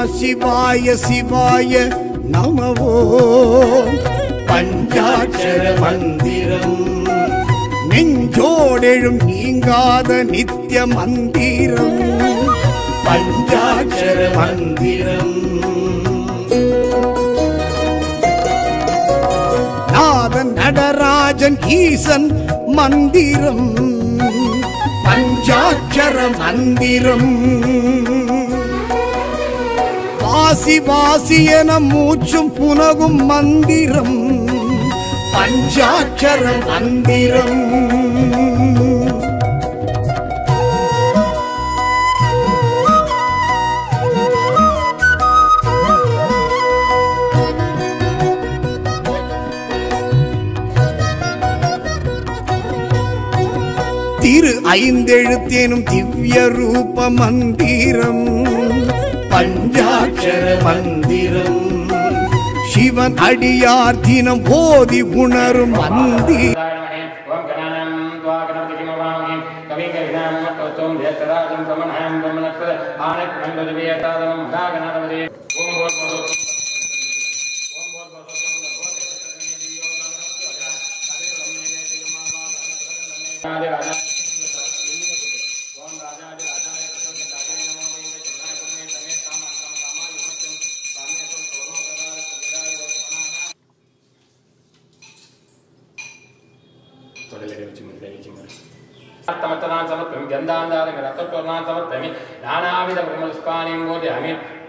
சிவாய சிவாய நமவோ பஞ்சாட்சர மந்திரம் நெஞ்சோடெழும் நீங்காத நித்திய மந்திரம் பஞ்சாட்சர மந்திரம் நாதன் நடராஜன் ஈசன் மந்திரம் பஞ்சாட்சர மந்திரம் வாசி வாசி என மூச்சும் புனகும் மந்திரம் பஞ்சாட்சர மந்திரம் திரு ஐந்தெழுத்தேனும் திவ்ய ரூப மந்திரம் பஞ்சாட்சர மந்திரம் சிவன் அடியார் தினம் ஓதி உணரும் மந்திரம் ओम गणानां त्वा गणपतिकिमवामहे कविं कविनां मत्तों ज्येष्ठराजं ब्रह्मणां ब्रह्मणस्पद आनक्रन्ददिवेतादं महागणाधिपते ओम भूर्भुवः ओम भूर्भुवः ओम राजाधिराजाय प्रसन्नताय नमो वै चन्द्राय पुण्ये तमे कामं कामं कामाय मत्यं कामेषु सोनो गदाय सुविदाय वसनाः ತೊಡಲಿಗೆ ರುಚಿ ಮುದ್ರೆ ರುಚಿ ಮುದ್ರೆ ತಮತ್ತನಾನ್ ಸಮರ್ಪಯಾಮಿ ಗಂಧಾಂಧಾರಂ ರಕ್ತೋರ್ನಾನ್ ಸಮರ್ಪಯಾಮಿ ನಾನಾವಿಧ ಬ್ರಹ್ಮಸ್ಪಾನಿಂ ಬೋಧಯಾಮಿ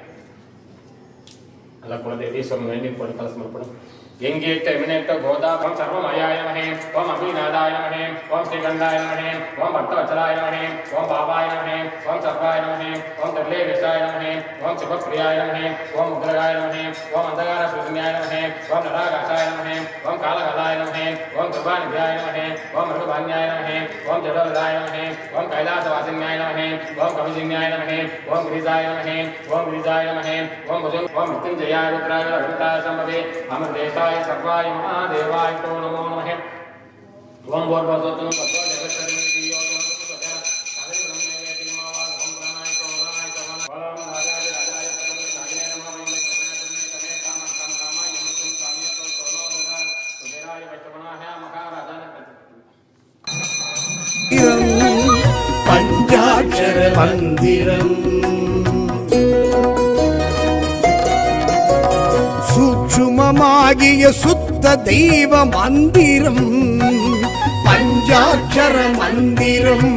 ಅಲ್ಲ ಕುಲದೇವಿ ಸ್ವಾಮಿ ವೇಣಿ ಕೊಡಿ ಕಲ ಸಮರ್ಪಣ ಗಂಗೇಟ್ಟ ಯಮುನೇಟ್ಟ ಗೋದಾಪಂ ಸರ್ವಮಯಾಯ ನಮಃ ಓಂ ಅಭಿನಾದಾಯ ನಮಃ ಓಂ ಶ್ರೀಗಂಧಾಯ ನಮಃ ಓಂ ಭಕ್ತವತ್ಸಲಾಯ ನಮಃ ಓಂ ಬಾಬಾಯ ನಮಃ ಓಂ ಸರ್ವಾಯ ನಮಃ ಓಂ ತ್ರಿಲೇವೇಶಾಯ ನಮಃ ಓಂ ಶುಭಪ್ರಿಯಾಯ ನಮಃ ಓಂ ಉಗ್ರಗಾಯ ನಮಃ ಓಂ ಅಂಧಕಾರ ಸೂರ್ಯಾಯ ನಮಃ ಓಂ ನರಾಗಾಶಾಯ ನಮಃ ಓಂ ಕಾಲಕಾಲಾಯ ನಮಃ ಓಂ ಕೃಪಾನಿಧ್ಯಾಯ ನಮಃ ಓಂ ಮೃಗಭಾನ್ಯಾಯ ನಮಃ ಓಂ ಜಡೋದಾಯ ನಮಃ ಓಂ ಕೈಲಾಸವಾಸಿನ್ಯಾಯ ನಮಃ ಓಂ ಕವಿಜಿನ್ಯಾಯ ನಮಃ ಓಂ ಗಿರಿಜಾಯ ನಮಃ ಓಂ ಗಿರಿಜಾಯ ನಮಃ ಓಂ ಭುಜಂ ಓಂ ಮೃತ್ಯುಂಜಯಾಯ ರುದ್ರಾಯ ರವಿತಾಯ ಸಂಭವೆ ಅಮೃತೇಶಾಯ ಸರ್ವಾಯ ಮಹಾದೇವಾಯ ತೋ ನಮೋ ನಮಃ ಓಂ ಭೋರ್ಭಸೋತ್ತಮ ಭಗವ ಜಗತ್ತರೇ ದಿಯೋ ಓಂ ರಾಜಾಯ ರಾಜಾಯ ಪ್ರಸನ್ನ ಸಾಗಿನೇ ನಮೋ ವೈ ಕಮೇ ಕಾಮಂ ಕಾಮ ಕಾಮಾಯ ಮುಕ್ತಂ ಕಾಮ್ಯತೋ ಸೋನೋ ದರ ಸುಧೀರಾಯ ವೈಷ್ಣವನಾಯ ಮಹಾರಾಜಾನ பஞ்சாட்சர மந்திரம் சூட்சுமமாகிய சுத்த தெய்வ மந்திரம் பஞ்சாட்சர மந்திரம்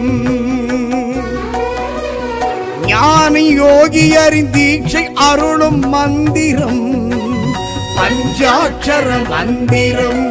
ஞான யோகியரின் தீட்சை அருளும் மந்திரம் பஞ்சாட்சர மந்திரம்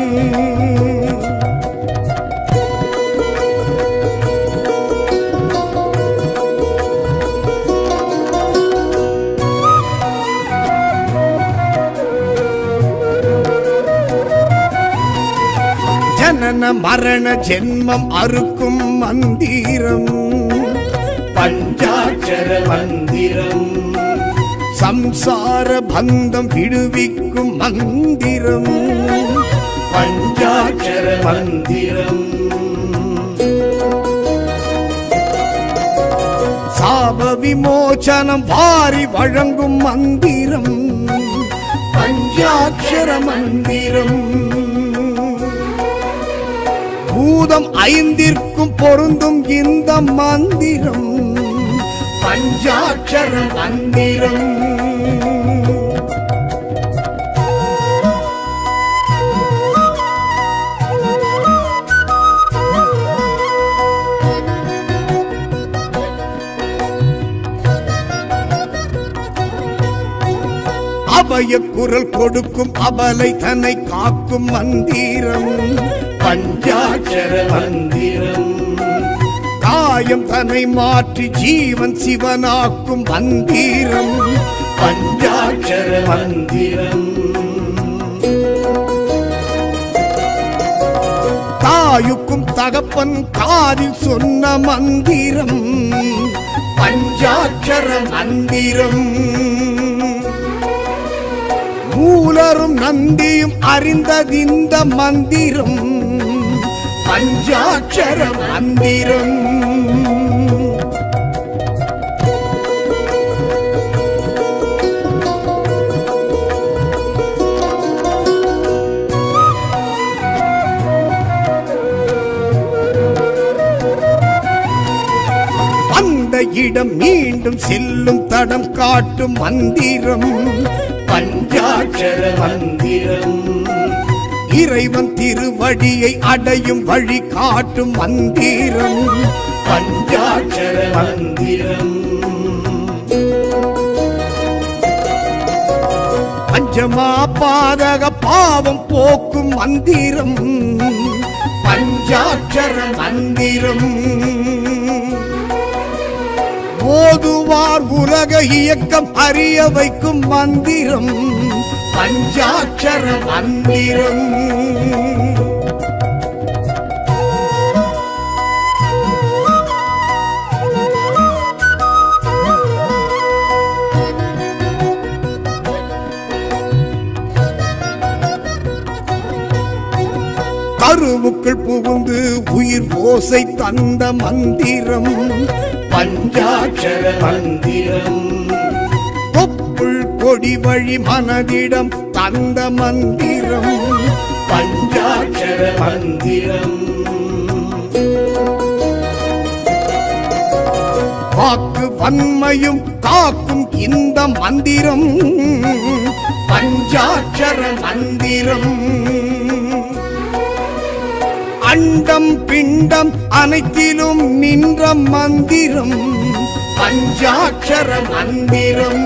ஜனன மரண ஜென்மம் அறுக்கும் மந்திரம் பஞ்சாட்சர மந்திரம் சம்சார பந்தம் விடுவிக்கும் மந்திரம் பஞ்சாட்சர மந்திரம் சாப விமோசனம் வாரி வழங்கும் மந்திரம் பஞ்சாட்சர மந்திரம் பூதம் ஐந்திற்கும் பொருந்தும் இந்த மந்திரம் பஞ்சாட்சர மந்திரம் அபய குரல் கொடுக்கும் அபலை தன்னை காக்கும் மந்திரம் பஞ்சாட்சர மந்திரம் காயம் தன்னை மாற்றி ஜீவன் சிவனாக்கும் மந்திரம் பஞ்சாட்சர மந்திரம் தாயுக்கும் தகப்பன் காதில் சொன்ன மந்திரம் பஞ்சாட்சர மந்திரம் மூலரும் நந்தியும் அறிந்ததிந்த மந்திரம் பஞ்சாட்சர மந்திரம் அவ்விடம் மீண்டும் செல்லும் தடம் காட்டும் மந்திரம் பஞ்சாட்சர மந்திரம் இறைவன் திருவடியை அடையும் வழி காட்டும் மந்திரம் பஞ்சாட்சர மந்திரம் பஞ்சமா பாதக பாவம் போக்கும் மந்திரம் பஞ்சாட்சர மந்திரம் ஓதுவார் உலக இயக்கம் அறிய வைக்கும் மந்திரம் பஞ்சாட்சர மந்திரம் கருவுக்குள் புகுந்து உயிர் ஓசை தந்த மந்திரம் பஞ்சாட்சர மந்திரம் தொப்புள் கொடி வழி மனதிடம் தந்த மந்திரம் பஞ்சாட்சர மந்திரம் வாக்கு வன்மையும் காக்கும் இந்த மந்திரம் பஞ்சாட்சர மந்திரம் அண்டம் பிண்டம் அனைத்திலும் நின்ற மந்திரம் பஞ்சாட்சர மந்திரம்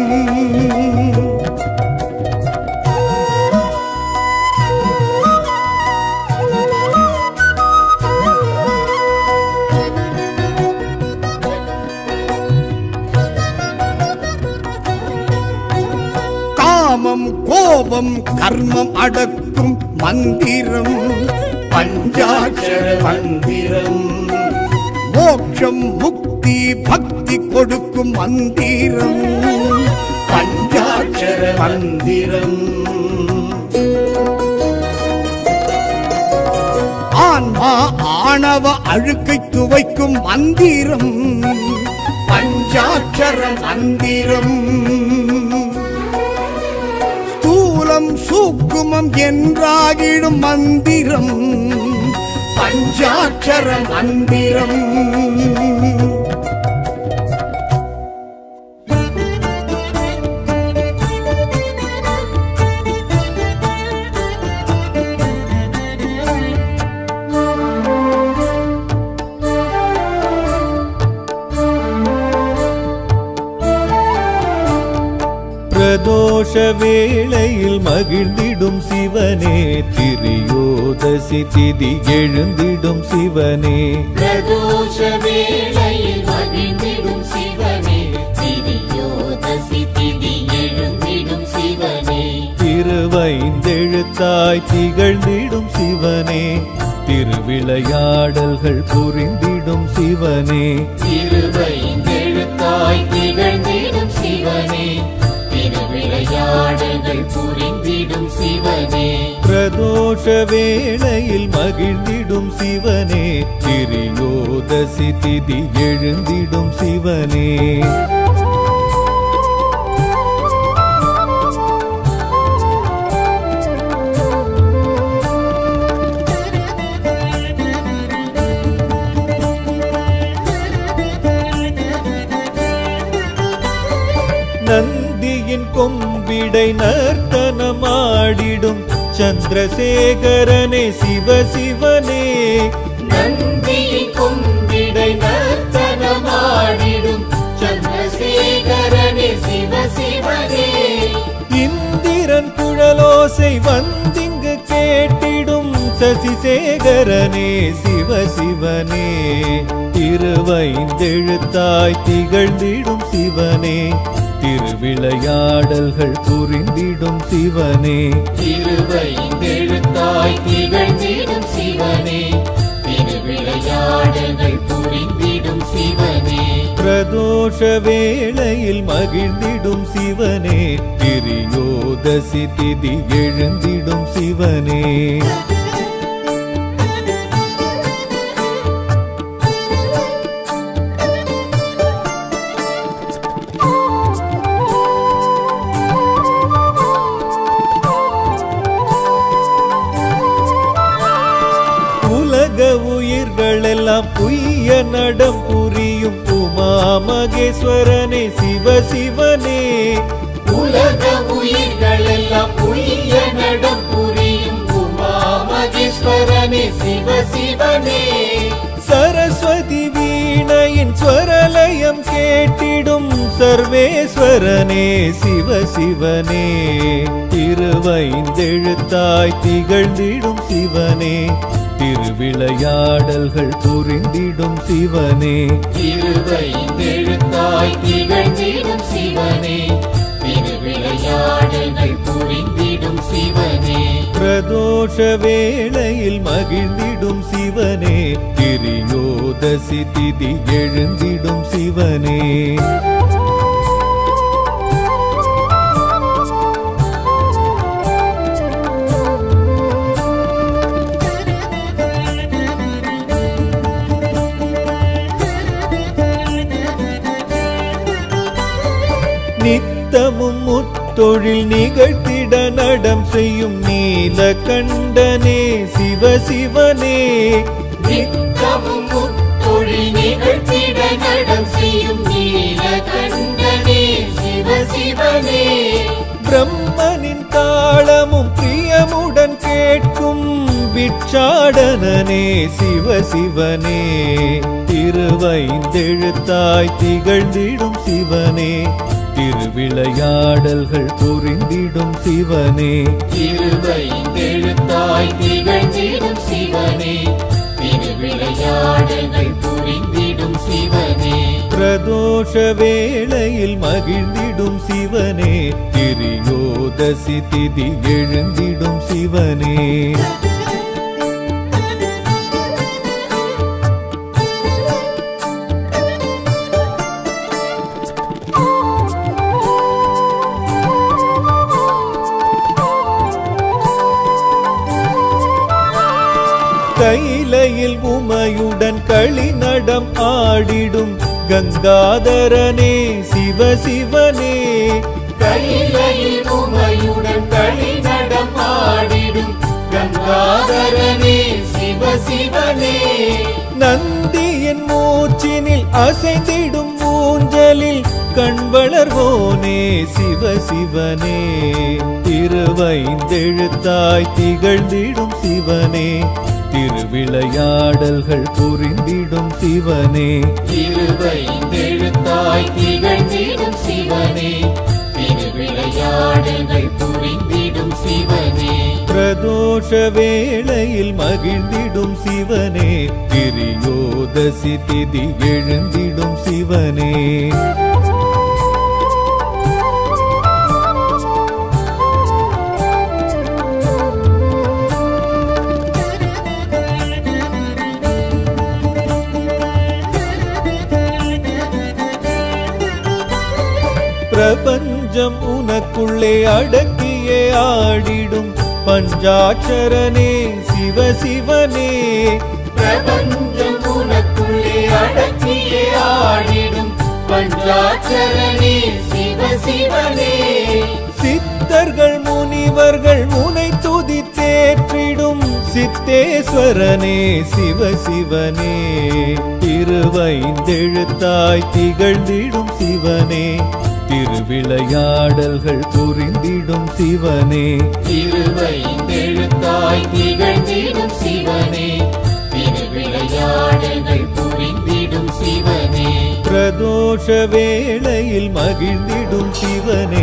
காமம் கோபம் கர்மம் அடக்கும் மந்திரம் பஞ்சாட்சர மந்திரம் மோட்சம் முக்தி பக்தி கொடுக்கும் மந்திரம் பஞ்சாட்சர மந்திரம் ஆன்மா ஆணவ அழுக்கை துவைக்கும் மந்திரம் பஞ்சாட்சர மந்திரம் ஸ்தூலம் சூக்குமம் என்றாகிடும் மந்திரம் பஞ்சாட்சர மந்திரம் பிரதோஷ வேளையில் மகிழ்ந்திடும் சிவனே திரியோதசி திதி எழுந்திடும் சிவனே பிரதோஷ வேளையில் மகிழ்ந்திடும் சிவனே திரியோதசி திதி எழுந்திடும் சிவனே திருவைந்தெழுத்தாய் திகழ்ந்திடும் சிவனே திருவிளையாடல்கள் புரிந்திடும் சிவனே திருவைந்தெழுத்தாய் திகழ்ந்திடும் சிவனே திருவிளையாடல்கள் புரிந்திடும் சிவனே பிரதோஷ வேளையில் மகிழ்ந்திடும் சிவனே திரியோதசி திதி எழுந்திடும் சிவனே நந்தியின் கொம்பிடை நர்த்தனமாடிடும் சந்திரசேகரனே சிவ சிவனே நந்தியின் கொம்பிடை நர்த்தனமாடிடும் சந்திரசேகரனே சிவ சிவனே இந்திரன் குழலோசை வந்திங்கு கேட்டிடும் சசிசேகரனே சிவ சிவனே திருவைந்தெழுத்தாய் திகழ்ந்திடும் சிவனே திருவிளையாடல்கள் புரிந்திடும் சிவனே திருவைந்தெழுத்தாய் திகழ்ந்திடும் சிவனே திருவிளையாடல்கள் புரிந்திடும் சிவனே பிரதோஷ வேளையில் மகிழ்ந்திடும் சிவனே திரியோதசி திதி எழுந்திடும் சிவனே உலக உயிர்கள் எல்லாம் புய்ய நடம் புரியும் உமா உமா மகேஸ்வரனே சிவ சிவனே உலக உயிர்கள் எல்லாம் உய்ய நடம் புரியும் உமா மகேஸ்வரனே சிவ சிவனே சரஸ்வதி வீணையின் ஸ்வரலயம் கேட்டிடும் சர்வேஸ்வரனே சிவ சிவனே திருவைந்தெழுத்தாய் திகழ்ந்திடும் சிவனே திருவிளையாடல்கள் புரிந்திடும் சிவனே திருவைந்தெழுத்தாய் திகழ்ந்திடும் சிவனே திருவிளையாடல்கள் புரிந்திடும் சிவனே பிரதோஷ வேளையில் மகிழ்ந்திடும் சிவனே திரியோதசி திதி எழுந்திடும் சிவனே நித்தமும் முத்தொழில் நிகழ்த்திட நடம் செய்யும் நீலகண்டனே சிவ சிவனே நித்தமும் முத்தொழில் நிகழ்த்திட நடம் செய்யும் நீலகண்டனே சிவ சிவனே பிரம்மனின் தாளமும் பிரியமுடன் கேட்கும் பிட்சாடனனே சிவ சிவனே திருவைந்தெழுத்தாய் திகழ்ந்திடும் சிவனே திருவிளையாடல்கள் புரிந்திடும் சிவனே திருவைந்தெழுத்தாய் திகழ்ந்திடும் சிவனே திருவிளையாடல்கள் புரிந்திடும் சிவனே பிரதோஷ வேளையில் மகிழ்ந்திடும் சிவனே திரியோதசி திதி எழுந்திடும் சிவனே கைலையில் உமையுடன் களி நடம் ஆடிடும் கங்காதரனே சிவ சிவனே கையிலையில் உமையுடன் களி நடம் ஆடிடும் கங்காதரனே சிவ சிவனே நந்தியின் மூச்சினில் அசைந்திடும் ஊஞ்சலில் கண் வளர்வோனே சிவ சிவனே திருவைந்தெழுத்தாய் திகழ்ந்திடும் சிவனே திருவிளையாடல்கள் புரிந்திடும் சிவனே திருவைந்தெழுத்தாய் திகழ்ந்திடும் சிவனே திருவிளையாடல்கள் புரிந்திடும் சிவனே பிரதோஷ வேளையில் மகிழ்ந்திடும் சிவனே திரியோதசி திதி எழுந்திடும் சிவனே பிரபஞ்சம் உனக்குள்ளே அடக்கியே ஆடிடும் பஞ்சாட்சரனே சிவ சிவனே பிரபஞ்சம் உனக்குள்ளே அடக்கியே ஆடிடும் பஞ்சாட்சரனே சிவ சிவனே சித்தர்கள் முனிவர்கள் உனை துதி தேற்றிடும் சித்தேஸ்வரனே சிவ சிவனே திருவைந்தெழுத்தாய் திகழ்ந்திடும் சிவனே திருவிளையாடல்கள் புரிந்திடும் சிவனே திருவைந்தெழுத்தாய் திகழ்ந்திடும் சிவனே திருவிளையாடல்கள் புரிந்திடும் சிவனே பிரதோஷ வேளையில் மகிழ்ந்திடும் சிவனே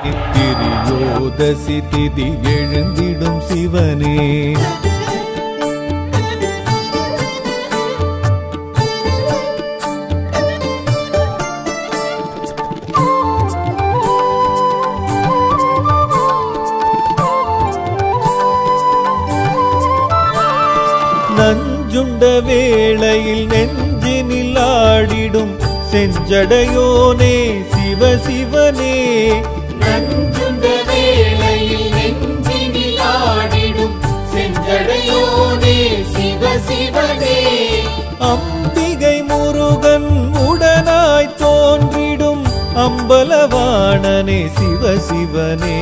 திரியோதசி திதி எழுந்திடும் சிவனே நஞ்சுண்ட வேளையில் நெஞ்சினில் ஆடிடும் செஞ்சடையோனே சிவ சிவனே நஞ்சுண்ட வேளையில் நெஞ்சினில் ஆடிடும் செஞ்சடையோனே சிவ சிவனே அம்பிகை முருகன் உடனாய் தோன்றிடும் அம்பலவாணனே சிவ சிவனே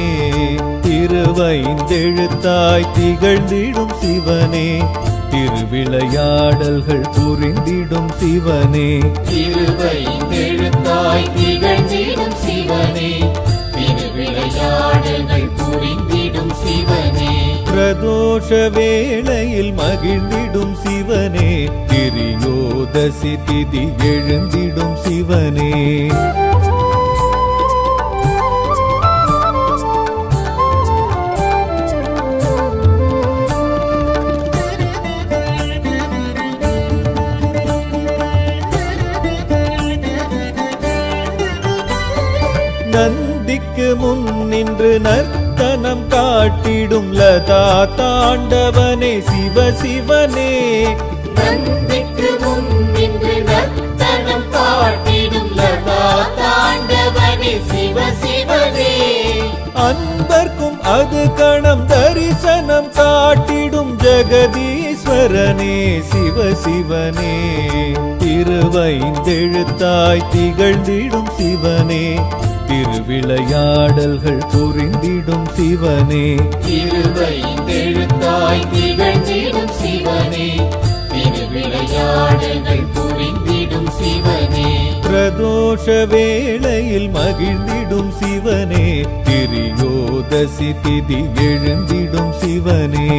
திருவைந்தெழுத்தாய் திகழ்ந்திடும் சிவனே திருவிளையாடல்கள் புரிந்திடும் சிவனே திருவை எழுத்தாய் திகழ்ந்திடும் சிவனே திருவிளையாடல்கள் புரிந்திடும் சிவனே பிரதோஷ வேளையில் மகிழ்ந்திடும் சிவனே திரியோதசி திதி எழுந்திடும் சிவனே நந்திக்கு முன் நின்று நர்த்தனம் காட்டிடும் லதா தாண்டவனே சிவ சிவனே நந்திக்கு முன் நின்று நர்த்தனம் காட்டிடும் லதா தாண்டவனே சிவ சிவனே அன்பர்க்கும் அது கணம் தரிசனம் காட்டிடும் ஜெகதீஸ்வரனே சிவ சிவனே திருவைந்தெழுத்தாய் திகழ்ந்திடும் சிவனே திருவிளையாடல்கள் புரிந்திடும் சிவனே திருவை எழுத்தாய் திகழ்ந்திடும் சிவனே திருவிளையாடல்கள் புரிந்திடும் சிவனே பிரதோஷ வேளையில் மகிழ்ந்திடும் சிவனே திரியோதசி திதி எழுந்திடும் சிவனே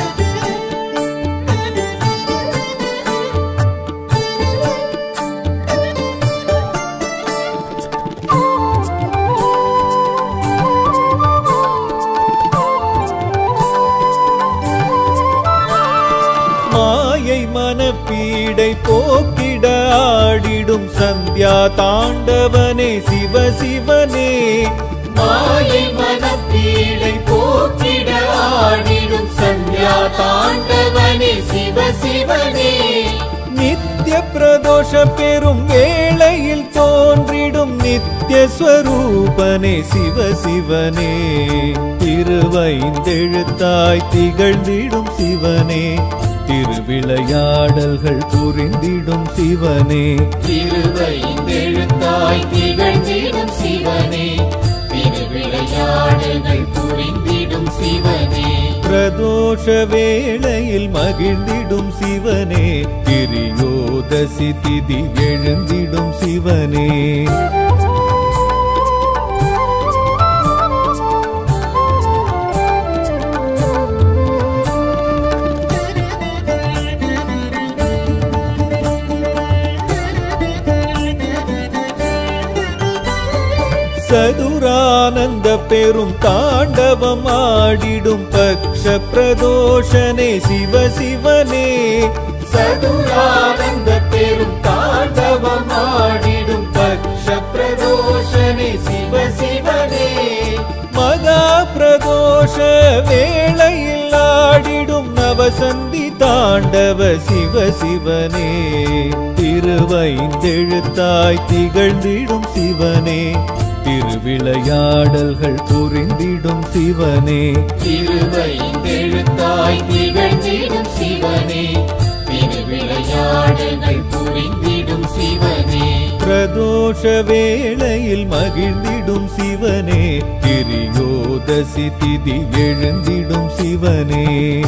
மாயை மனப்பீடை போக்கிட ஆடிடும் சந்தியா தாண்டவனே சிவ சிவனே மாயை மனப்பீடை போக்கிட ஆடிடும் சந்தியா தாண்டவனே சிவ சிவனே நித்திய பிரதோஷ பெரும் வேளையில் தோன்றிடும் நித்திய ஸ்வரூபனே சிவ சிவனே திருவைந்தெழுத்தாய் திகழ்ந்திடும் சிவனே திருவிளையாடல்கள் புரிந்திடும் சிவனே திருவை எழுத்தாய் திகழ்ந்திடும் சிவனே திருவிளையாடல்கள் புரிந்திடும் சிவனே பிரதோஷ வேளையில் மகிழ்ந்திடும் சிவனே திரியோதசி திதி எழுந்திடும் சிவனே சதுரானந்த பெரும் தாண்டவம் ஆடிடும் பக்ஷ பிரதோஷனே சிவ சிவனே சதுரானந்த பெரும் தாண்டவம் ஆடிடும் பக்ஷ பிரதோஷனே சிவ சிவனே மகா பிரதோஷ வேளையில் ஆடிடும் நவசந்தி தாண்டவ சிவ சிவனே திருவைந்தெழுத்தாய் திகழ்ந்திடும் சிவனே திருவிளையாடல்கள் புரிந்திடும் சிவனே திருவை எழுத்தாய் திகழ்ந்திடும் சிவனே திருவிளையாடல்கள் புரிந்திடும் சிவனே பிரதோஷ வேளையில் மகிழ்ந்திடும் சிவனே திரியோதசி திதி எழுந்திடும் சிவனே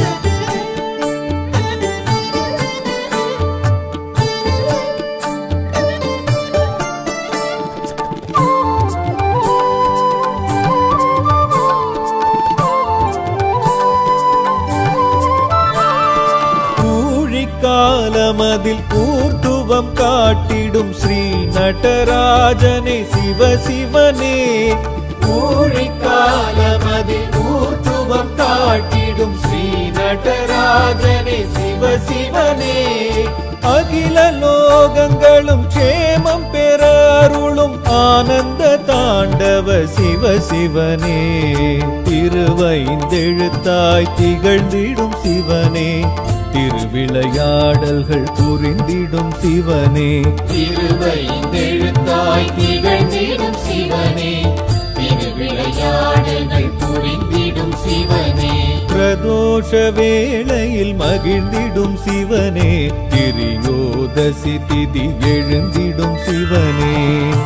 ஊழிக்காலமதில் கூர்த்துவம் காட்டிடும் ஸ்ரீ நடராஜனே சிவ சிவனே ஊழிக்காலமதில் ஊர்த்துவம் காட்டிடும் ஸ்ரீ நடராஜனே சிவ சிவனே அகில லோகங்களும் க்ஷேமம் பெற அருளும் ஆனந்த தாண்டவ சிவ சிவனே திருவைந்தெழுத்தாய் திகழ்ந்திடும் சிவனே திருவிளையாடல்கள் புரிந்திடும் சிவனே திருவைந்தெழுத்தாய் திகழ்ந்திடும் சிவனே திருவிளையாடல்கள் புரிந்திடும் சிவனே பிரதோஷ வேளையில் மகிழ்ந்திடும் சிவனே திரியோதசி திதி எழுந்திடும் சிவனே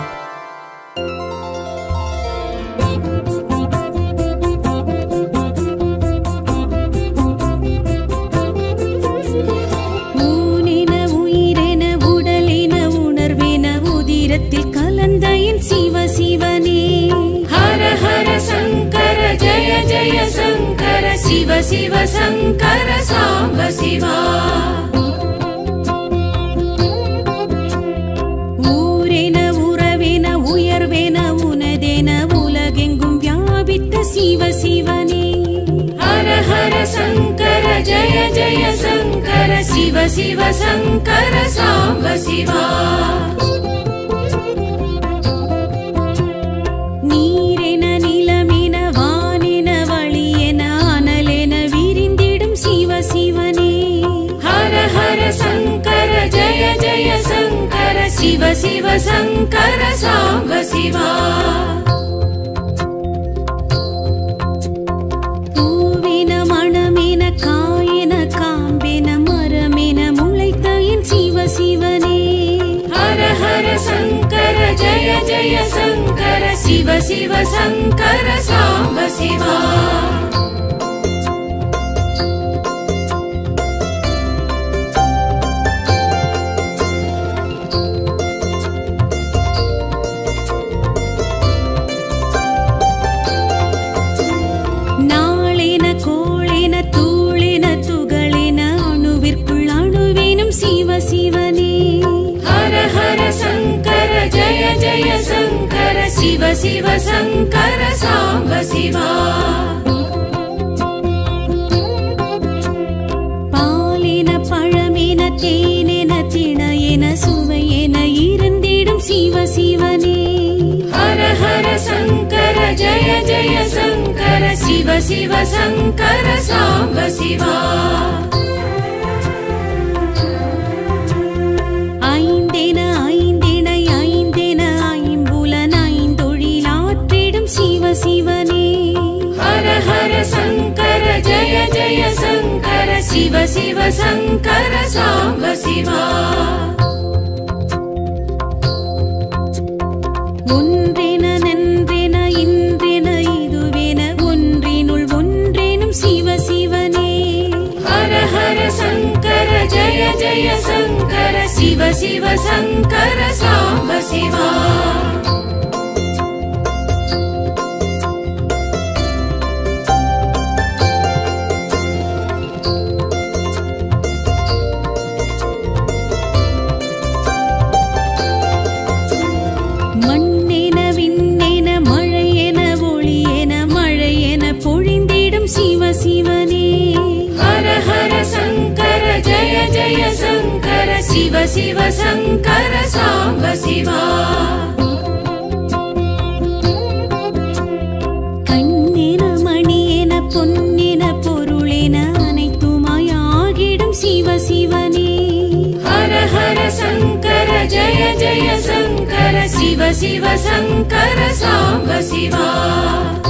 ஊனென உயிரென உடலென உணர்வென உதிரத்தில் கலந்த என் சிவ சிவனே ஹர ஹர சங்கர ஜய ஜய சங்கர சிவ சிவ சங்கர சாம்ப சிவா ஊரென உறவென உயர்வென உனதென உலகெங்கும் வியாபித்த சிவ சிவனே ஹர ஹர சங்கர ஜய ஜய சங்கர சிவ சிவ சங்கர சாம்ப சிவா நீரென நிலமென வானென வழியென அனலென விரிந்திடும் சிவ சிவனே ஹர ஹர சங்கர ஜய ஜய சங்கர சிவ சிவ சங்கர சாம்ப சிவா பூவென மணமென காயென காம்பென மரமென முளைத்த என் சிவ சிவனே ஹர ஹர சங்கர ஜய ஜய சங்கர சிவ சிவ சங்கர சாம்ப சிவா நாளென கோளென தூளென துகளென அணுவிற்குள் அணுவேனும் சிவ சிவனே ஹர ஹர சங்கர ஜய ஜய சங்கர சிவ சிவ சங்கர சாம்ப சிவா பாலென பழமென தேனென திணையென சுவையென இருந்திடும் சிவ சிவனே ஹர ஹர சங்கர ஜய ஜய சங்கர சிவ சிவ சங்கர சாம்ப சிவா ஐந்தென ஐந்திணை ஐந்தென ஐம்புலன் ஐந்தொழில் ஆற்றிடும் சிவ சிவனே ஹர ஹர சங்கர ஜய ஜய சங்கர சிவ சிவ சங்கர சாம்ப சிவா ஒன்றென நன்றென இன்றென இதுவென ஒன்றினுள் ஒன்றேனும் சிவ சிவனே ஹர ஹர சங்கர ஜய ஜய சங்கர சிவ சிவ சங்கர சாம்ப சிவா மண்ணென விண்ணென மழையென ஒளியென மழையென பொழிந்திடும் சிவ சிவனே ஹர ஹர சங்கர ஜய ஜய சங்கர சிவ சிவ சங்கர சாம்ப சிவா கண்ணென மணியென பொன்னென பொருளென அனைத்துமாய் ஆகிடும் சிவ சிவனே ஹர ஹர சங்கர ஜய ஜய சங்கர சிவ சிவ சங்கர சாம்ப சிவா